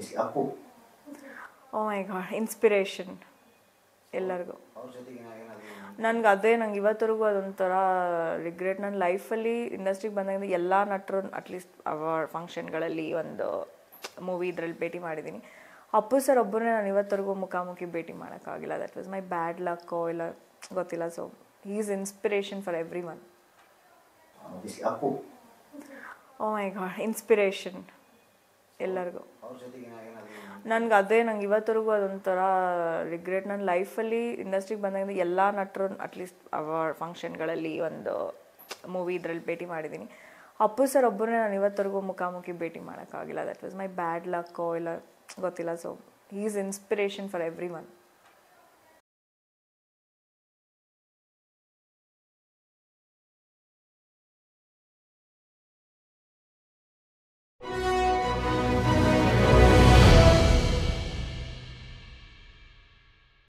busy Appu oh my god inspiration ಎಲ್ಲರಿಗೂ ಅವ್ರ ಜೊತೆಗೆ ಏನಾದ್ರು ನನ್ಗೆ ಅದೇ ನಂಗೆ ಇವತ್ತರೆಗೂ ಅದೊಂಥರ ರಿಗ್ರೆಟ್ ನನ್ನ ಲೈಫಲ್ಲಿ ಇಂಡಸ್ಟ್ರಿಗೆ ಬಂದಾಗಿಂದ ಎಲ್ಲ ನಟರು ಅಟ್ಲೀಸ್ಟ್ ಅವಾರ್ಡ್ ಫಂಕ್ಷನ್ಗಳಲ್ಲಿ ಒಂದು ಮೂವಿ ಇದ್ರಲ್ಲಿ ಭೇಟಿ ಮಾಡಿದ್ದೀನಿ ಅಪ್ಪು ಸರ್ ಒಬ್ಬರನ್ನೇ ನಾನು ಇವತ್ತರೆಗೂ ಮುಖಾಮುಖಿ ಭೇಟಿ ಮಾಡೋಕ್ಕಾಗಿಲ್ಲ ದಟ್ ವಾಸ್ ಮೈ ಬ್ಯಾಡ್ ಲಕ್ಕೋ ಇಲ್ಲ ಗೊತ್ತಿಲ್ಲ so he is inspiration for everyone ಬಿಸಿ Appu oh my god inspiration ಎಲ್ಲರಿಗೂ ಅವ್ರ ಜೊತೆಗೆ ಏನಾದ್ರು ನನ್ಗೆ ಅದೇ ನಂಗೆ ಇವತ್ತರೆಗೂ ಅದೊಂಥರ ರಿಗ್ರೆಟ್ ನನ್ನ ಲೈಫಲ್ಲಿ ಇಂಡಸ್ಟ್ರಿಗೆ ಬಂದಾಗಿಂದ ಎಲ್ಲ ನಟರು ಅಟ್ಲೀಸ್ಟ್ ಅವಾರ್ಡ್ ಫಂಕ್ಷನ್ಗಳಲ್ಲಿ ಒಂದು ಮೂವಿ ಇದ್ರಲ್ಲಿ ಭೇಟಿ ಮಾಡಿದ್ದೀನಿ ಅಪ್ಪು ಸರ್ ಒಬ್ಬರನ್ನೇ ನಾನು ಇವತ್ತರೆಗೂ ಮುಖಾಮುಖಿ ಭೇಟಿ ಮಾಡೋಕ್ಕಾಗಿಲ್ಲ ದಟ್ ವಾಸ್ ಮೈ ಬ್ಯಾಡ್ ಲಕ್ಕೋ ಇಲ್ಲ ಗೊತ್ತಿಲ್ಲ so he is inspiration for every one